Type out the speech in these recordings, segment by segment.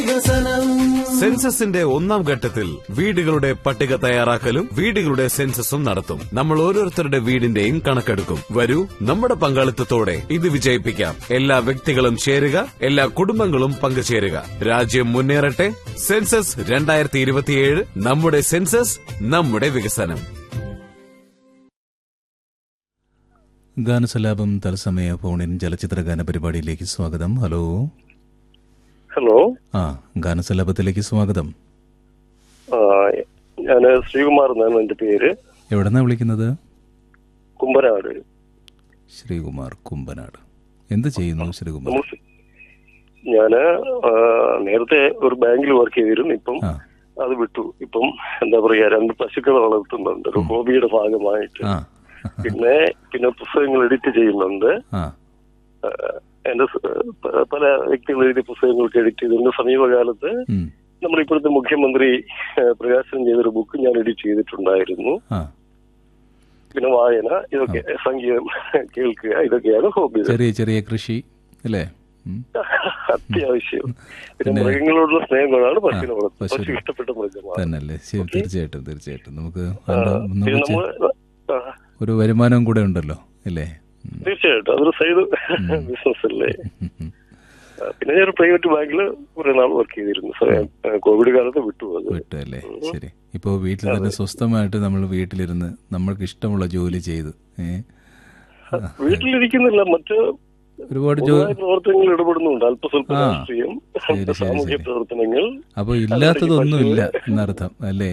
സെൻസസിന്റെ ഒന്നാം ഘട്ടത്തിൽ വീടുകളുടെ പട്ടിക തയ്യാറാക്കലും വീടുകളുടെ സെൻസസും നടത്തും നമ്മൾ ഓരോരുത്തരുടെ വീടിന്റെയും കണക്കെടുക്കും വരൂ നമ്മുടെ പങ്കാളിത്തത്തോടെ ഇത് വിജയിപ്പിക്കാം എല്ലാ വ്യക്തികളും ചേരുക എല്ലാ കുടുംബങ്ങളും പങ്കുചേരുക രാജ്യം മുന്നേറട്ടെ സെൻസസ് രണ്ടായിരത്തി ഇരുപത്തിയേഴ് നമ്മുടെ സെൻസസ് നമ്മുടെ വികസനം ഗാനസലാപം തത്സമയ ഫോണിൻ ചലച്ചിത്ര ഗാന പരിപാടിയിലേക്ക് സ്വാഗതം ഹലോ ഹലോ ആ ഗാനസലാപത്തിലേക്ക് സ്വാഗതം ഞാൻ ശ്രീകുമാർ എന്നാണ് എന്റെ പേര് എവിടെന്നാ വിളിക്കുന്നത് കുമ്പനാട് ശ്രീകുമാർ കുമ്പനാട് എന്ത് ചെയ്യുന്നു ശ്രീകുമാർ നമ്മൾ ഞാന് ആ, നേരത്തെ ഒരു ബാങ്കിൽ വർക്ക് ചെയ്തിരുന്നു ഇപ്പം ആ അത് വിട്ടു ഇപ്പം എന്താ പറയാ രണ്ട് പശുക്കളെ വളർത്തുന്നുണ്ട് ഒരു ഹോബിയുടെ ഭാഗമായിട്ട് ആ പിന്നെ പിന്നെ പുസ്തകങ്ങൾ എഡിറ്റ് ചെയ്യുന്നുണ്ട് ആ ആ, എന്റെ സ- പ- പല വ്യക്തികൾ എഴുതിയ പുസ്തകങ്ങൾക്ക് എഡിറ്റ് ചെയ്തിട്ടുണ്ട് സമീപകാലത്ത് ഉം, നമ്മുടെ ഇപ്പോഴത്തെ മുഖ്യമന്ത്രി ആ, പ്രകാശനം ചെയ്തൊരു ബുക്ക് ഞാൻ എഡിറ്റ് ചെയ്തിട്ടുണ്ടായിരുന്നു ആ പിന്നെ വായന ഇതൊക്കെ സംഗീതം കേൾക്കുക ഇതൊക്കെയാണ് ഹോബി ചെറിയ ചെറിയ കൃഷി അല്ലേ ഉം, അത്യാവശ്യം പിന്നെ മൃഗങ്ങളോടുള്ള സ്നേഹം കൊണ്ടാണ് പശുവിനെ വളർത്തുന്നത് പശു. പശു ഇഷ്ടപ്പെട്ട മൃഗമാണ് തന്നല്ലേ ശരി തീർച്ചയായിട്ടും തീർച്ചയായിട്ടും നമുക്ക് അതിന്റെ പിന്നെ നമുക്ക് നമ്മള് ആ, ഒരു വരുമാനം കൂടെ ഉണ്ടല്ലോ അല്ലേ ഉം, തീർച്ചയായിട്ടും അതൊരു സൈഡ് ബിസിനസ് അല്ലേ ഉം, ഉം. ആ, പിന്നെ ഞാൻ പ്രൈവറ്റ് ബാങ്കിൽ കുറെ നാൾ വർക്ക് ചെയ്തിരുന്നു സമയം ആ, കോവിഡ് കാലത്ത് വിട്ടു അത് വിട്ടു അല്ലേ ശരി ഇപ്പോൾ വീട്ടിൽ തന്നെ സ്വസ്ഥമായിട്ട് നമ്മൾ വീട്ടിലിരുന്ന് നമ്മൾക്ക് ഇഷ്ടമുള്ള ജോലി ചെയ്ത് ഏ വീട്ടിലിരിക്കുന്നില്ല മറ്റ് ഒരുപാട് ജോ പൊതുവായ പ്രവർത്തനങ്ങൾ ഇടപെടുന്നുണ്ട് അല്പസ്വല്പ ആ. രാഷ്ട്രീയം ശരി, ശരി, സാമൂഹ്യ ശരി. പ്രവർത്തനങ്ങൾ അപ്പൊ ഇല്ലാത്തതൊന്നുമില്ല എന്നർത്ഥം അല്ലേ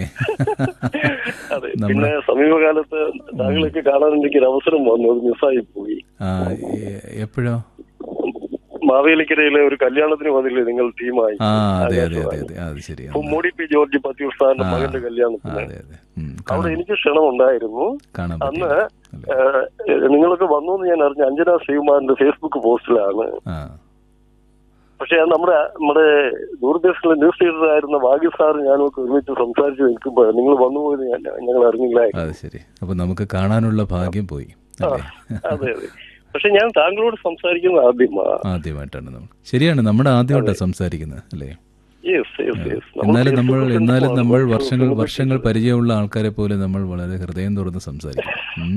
അതെ പിന്നെ സമീപകാലത്ത് താങ്കളൊക്കെ കാണാൻ എനിക്ക് ഒരു അവസരം വന്നു അത് മിസ്സായി പോയി ആ എ- എപ്പോഴോ മാവേലിക്കരയിലെ ഒരു കല്യാണത്തിന് വന്നില്ലേ നിങ്ങൾ ടീമായി ആ അതെ അതെ അതെ അതെ അത് ശരി അപ്പൊ മോഡി പി ജോർജ് പത്തിയൂർ സാറിന്റെ മകന്റെ ആ, കല്യാണത്തിന് അതെ അതെ ഉം, അവിടെ കാണാൻ എനിക്ക് ക്ഷണം ഉണ്ടായിരുന്നു കാണാൻ അന്ന് പറ്റില്ല അല്ലേ? ഏഹ്, നിങ്ങളൊക്കെ വന്നു എന്ന് ഞാൻ അറിഞ്ഞ അഞ്ജന ശ്രീകുമാറിന്റെ ഫേസ്ബുക്ക് പോസ്റ്റിലാണ് ആ പക്ഷെ അത് നമ്മുടെ നമ്മുടെ ദൂരദേശത്തിലെ ന്യൂസ് എഡിറ്റർ ആയിരുന്ന ഭാഗ്യ സാർ ഞാനൊക്കെ ഒരുമിച്ച് സംസാരിച്ച് നിൽക്കുമ്പോൾ നിങ്ങൾ വന്നു പോയത് ഞാൻ ഞങ്ങൾ അറിഞ്ഞില്ലായിരുന്നു അത് ശരി അപ്പൊ നമുക്ക് കാണാനുള്ള ഭാഗ്യം പോയി അല്ലേ അതെ അതെ പക്ഷെ ഞാൻ താങ്കളോട് സംസാരിക്കുന്നത് ആദ്യമാ ആദ്യമായിട്ടാണ് നമ്മൾ ശരിയാണ് നമ്മുടെ ആദ്യമായിട്ടാണ് സംസാരിക്കുന്നത് അല്ലേ യെസ് യെസ് യെസ് എന്നാലും നമ്മൾ എന്നാലും നമ്മൾ വർഷങ്ങൾ വർഷങ്ങൾ പരിചയമുള്ള ആൾക്കാരെ പോലെ നമ്മൾ വളരെ ഹൃദയം തുറന്ന് സംസാരിക്കും ഉം.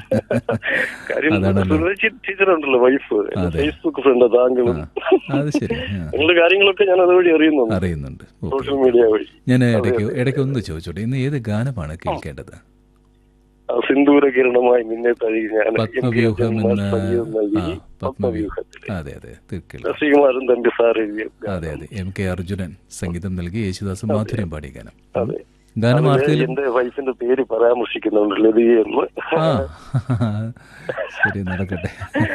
കാര്യം അതാണല്ലോ. സുരഭി ചേ- ടീച്ചറുണ്ടല്ലോ വൈഫ് എന്റെ അതെ. ഫേസ്ബുക്ക് ഫ്രണ്ട് താങ്കളും അത് ശരി ആ, നിങ്ങളുടെ കാര്യങ്ങളൊക്കെ ഞാൻ അതുവഴി അറിയുന്നുണ്ട് അറിയുന്നുണ്ട് ഓക്കെ സോഷ്യൽ മീഡിയ വഴി ഞാൻ ഇടയ്ക്ക് ഇടയ്ക്ക് ഒന്ന് ചോദിച്ചോട്ടെ ഇന്ന് ഏത് ഗാനമാണ് കേൾക്കേണ്ടത് ആ സിന്ദൂര കിരണമായി നിന്നെ തഴുകി ഞാൻ പത്മവ്യൂഹം എന്ന സംഗീതം നൽകി ആ പത്മവ്യൂഹം പത്മവ്യൂഹത്തിൽ അതെ അതെ തീർക്കില്ല ശ്രീകുമാരൻ തമ്പി സാർ എഴുതിയ അതെ അതെ എം കെ അർജുനൻ സംഗീതം നൽകി യേശുദാസ് മാധുര്യം പാടിയ ഗാനം അതെ ഗാനം അതില് ആർക്കെങ്കിലും എന്റെ വൈഫിന്റെ പേര് പരാമർശിക്കുന്നുണ്ട് ലതിക എന്ന് ആ ശരി നടക്കട്ടെ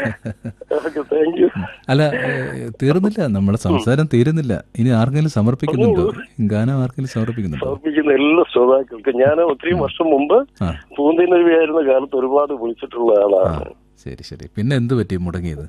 താങ്ക് യു അല്ല ഏ, തീർന്നില്ല നമ്മുടെ സംസാരം തീരുന്നില്ല ഇനി ആർക്കെങ്കിലും സമർപ്പിക്കുന്നുണ്ടോ ഗാനം ആർക്കെങ്കിലും സമർപ്പിക്കുന്നുണ്ടോ സമർപ്പിക്കുന്ന എല്ലാ ശ്രോതാക്കൾക്കും ഞാൻ ഒത്തിരി വർഷം മുമ്പ് ആ പൂന്തിനരുവിയായിരുന്ന കാലത്ത് ഒരുപാട് വിളിച്ചിട്ടുള്ള ആ ആളാണ് ശരി ശരി പിന്നെ എന്ത് പറ്റി മുടങ്ങിയത്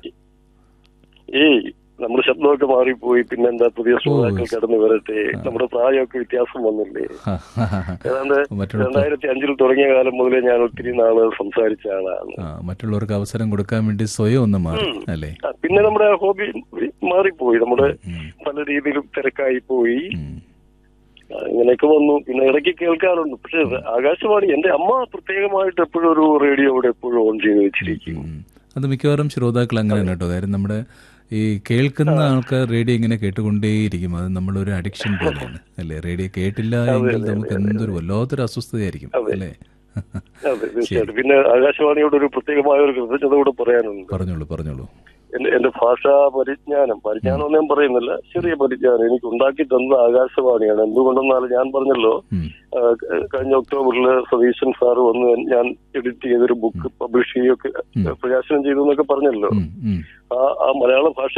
ഏയ് നമ്മുടെ ശബ്ദമൊക്കെ മാറിപ്പോയി പിന്നെന്താ പുതിയ ശ്രോതാക്കൾ കടന്നു വരട്ടെ നമ്മുടെ പ്രായമൊക്കെ വ്യത്യാസം വന്നില്ലേ ഏതാണ്ട് മറ്റുള്ള രണ്ടായിരത്തി അഞ്ചിൽ തുടങ്ങിയ കാലം മുതലേ ഞാൻ ഒത്തിരി നാള് സംസാരിച്ച ആളാണ് ആ മറ്റുള്ളവർക്ക് അവസരം കൊടുക്കാൻ വേണ്ടി സ്വയം ഒന്ന് മാറി അല്ലേ ആ, പിന്നെ നമ്മുടെ ഹോബി മാറിപ്പോയി നമ്മുടെ ഉം, പല രീതിയിലും തിരക്കായി പോയി ഉം. ആ, ഇങ്ങനെയൊക്കെ വന്നു പിന്നെ ഇടയ്ക്ക് കേൾക്കാറുണ്ട് പക്ഷെ ആകാശവാണി എന്റെ അമ്മ പ്രത്യേകമായിട്ട് എപ്പോഴും ഒരു റേഡിയോ ഇവിടെ എപ്പോഴും ഓൺ ചെയ്ത് വെച്ചിരിക്കും ഉം. അത് മിക്കവാറും ശ്രോതാക്കൾ അങ്ങനെ തന്നെ കേട്ടോ കാര്യം നമ്മുടെ ഈ കേൾക്കുന്ന ആൾക്കാർ റേഡിയോ ഇങ്ങനെ കേട്ടുകൊണ്ടേയിരിക്കും അത് നമ്മളൊരു അഡിക്ഷൻ പോലെയാണ് അല്ലേ റേഡിയോ കേട്ടില്ല എങ്കിൽ നമുക്ക് എന്തൊരു വല്ലാത്തൊരു അസ്വസ്ഥതയായിരിക്കും അല്ലേ അതെ തീർച്ചയായിട്ടും പിന്നെ ആകാശവാണിയോട് ഒരു പ്രത്യേകമായ ഒരു കൃതജ്ഞത കൂടെ പറയാനുണ്ട് പറഞ്ഞോളൂ പറഞ്ഞോളൂ എന്റെ എന്റെ ഭാഷാ പരിജ്ഞാനം പരിജ്ഞാനം ഒന്നും ഞാൻ പറയുന്നില്ല ചെറിയ പരിജ്ഞാനം എനിക്ക് ഉണ്ടാക്കി തന്നത് ആകാശവാണിയാണ് എന്തുകൊണ്ടെന്നാൽ ഞാൻ പറഞ്ഞല്ലോ ഉം. ആ, ക- കഴിഞ്ഞ ഒക്ടോബറിൽ സതീശൻ സാറ് വന്ന് ഞാൻ എഡിറ്റ് ചെയ്തൊരു ബുക്ക് പബ്ലിഷ് ചെയ്യുകയൊക്കെ പ്രകാശനം ചെയ്തു എന്നൊക്കെ പറഞ്ഞല്ലോ ഉം, ഉം. ആ ആ മലയാള ഭാഷ